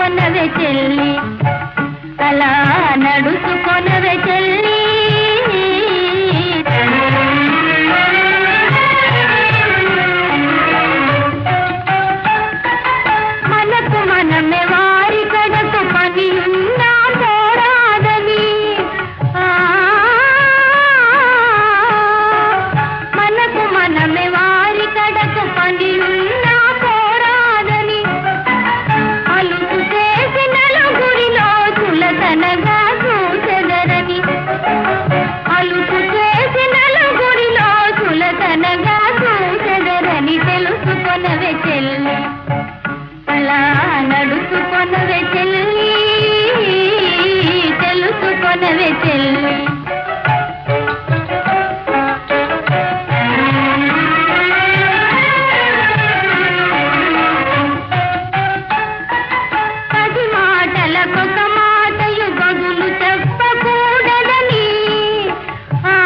తెలుసుకొనవే చెల్లి అలా నడుచుకొనవే చెల్లి మనకు మనమే వారి కడకు పని ఉన్నా పోరాదని ఆ, మనకు మనమే వారి కడకు పని ఉన్నా పోరాదని అలుపు చేసి నలుగురిలో చులతనగా చూచెదరని అలుపు చేసి నలుగురిలో చులతనగా చూచెదరని తెలుసుకొనవే చెల్లి అలా నడుచుకొనవే చెల్లి తెలుసుకొనవే చెల్లి పది మాటలకొక మాటయు బదులు చెప్పకూడదని ఆ,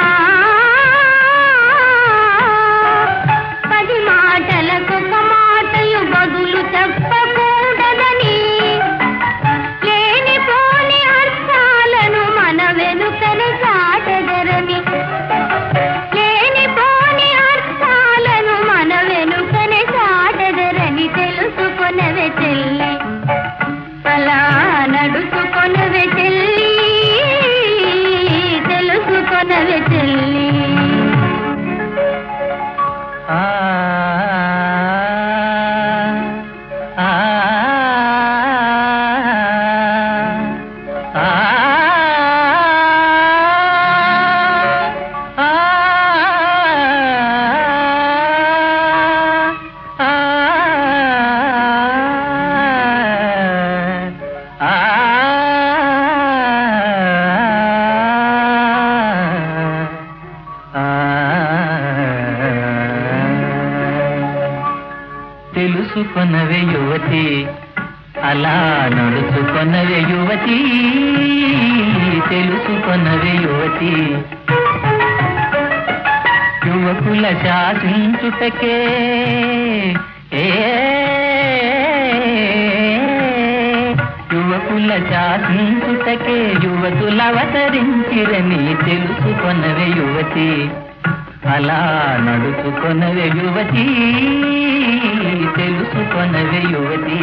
పది మాటలకొక మాటయు బదులు చెప్పకూడదని లేనిపోని అర్థాలను మన వెనుకనే చాటెదరని లేనిపోని అర్థాలను మన వెనుకనే చాటెదరని తెలుసుకొనవే చెల్లి అలా నడుచుకొనవే చెల్లి తెలుసుకొనవే చెల్లి ఆ ఆ ఆ తెలుసుకొనవే యువతి అలా నడుచుకొనవే యువతి తెలుసుకొనవే యువతి యువకుల శాసించుటకే ఏ యువకుల శాసించుటకే యువతులు అవతరించిరని తెలుసుకొనవే యువతి అలా నడుచుకొనవే యువతి తెలుసుకొనవే యువతి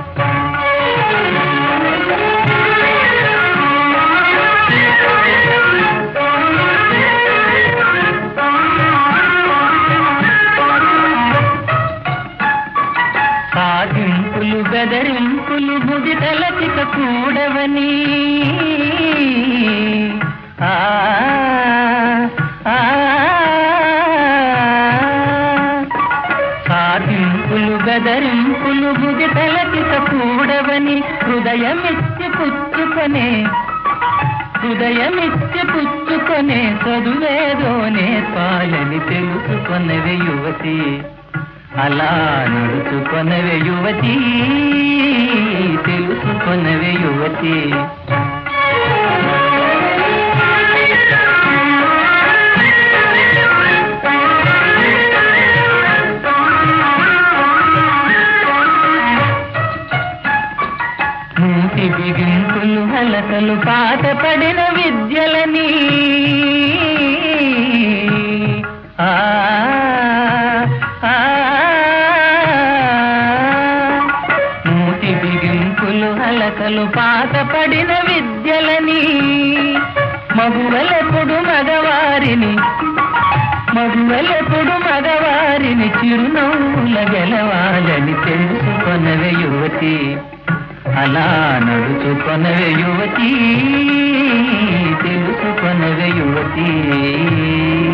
సాగింపులు బెదరింపులు ముదితలచిక కూడవని ఆ ఆ, సాగింపులు బెదరింపులు ముదితలచిక కూడవని హృదయమిచ్చి పుచ్చుకొనే హృదయమిచ్చి పుచ్చుకొనే చదువేదోనే పాలని తెలుసుకొనవే యువతి అలా నడుచుకొనవే యువతి తెలుసుకొనవే యువతి మూతి బిగింపులు హలకలు పాట పడిన విద్యలని ఆ ఆ, మూతి బిగింపులు హలకలు పాట పడిన విద్యలని మగువలెప్పుడు మగవారిని మగువలెప్పుడు మగవారిని చిరునవ్వుల గెలవాలని తెలుసుకొనవే యువతి అలా నడుచుకొనవే యువతి తెలుసుకొనవే యువతి